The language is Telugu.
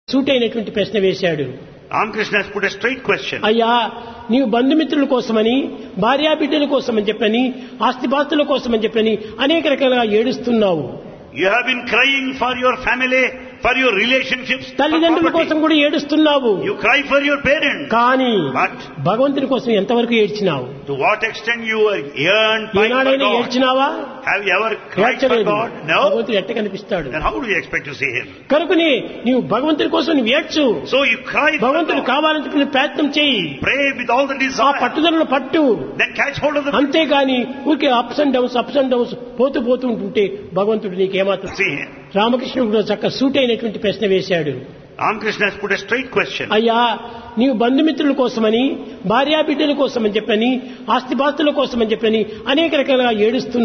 సూటైనటువంటి ప్రశ్న వేశాడు Ramakrishna has put a straight question. అయ్యా నీవు బంధుమిత్రుల కోసమని భార్యా బిడ్డల కోసమని చెప్పని ఆస్తిపాస్తుల కోసమని చెప్పని అనేక రకాలుగా ఏడుస్తున్నావు You have been crying for your family, for your relationships, for తల్లిదండ్రుల కోసం property. కూడా ఏడుస్తున్నావు You cry for your parents. కానీ But భగవంతుని కోసం ఎంతవరకు ఏడ్చినావు to what extent you are yearned by for ఈనాడైనా God? ఏడ్చినావా Have you ever cried for ఏడ్చలేదు God? No. భగవంతుడు ఎట్ట కనిపిస్తాడు Then how do you expect to see Him? కనుకని నీవు భగవంతుని కోసం నువ్వు ఏడ్చు So you cry for భగవంతుడు God. కావాలని చెప్పి నువ్వు ప్రయత్నం చేయి Pray with all the ఆ desire. పట్టుదలను పట్టు Then catch hold of the అంతేగాని ఊరికే ups and downs ups and downs పోతూ పోతూ ఉంటుంటే భగవంతుడు నీకేమాత్రం see Him. రామకృష్ణుడు కూడా చక్క సూట్ అయినటువంటి ప్రశ్న వేశాడు Ramakrishna has put a straight question. అయ్యా నీవు బంధుమిత్రుల కోసమని భార్యా బిడ్డల కోసమని చెప్పని ఆస్తిపాస్తుల కోసమని చెప్పని అనేక రకాలుగా ఏడుస్తున్నావు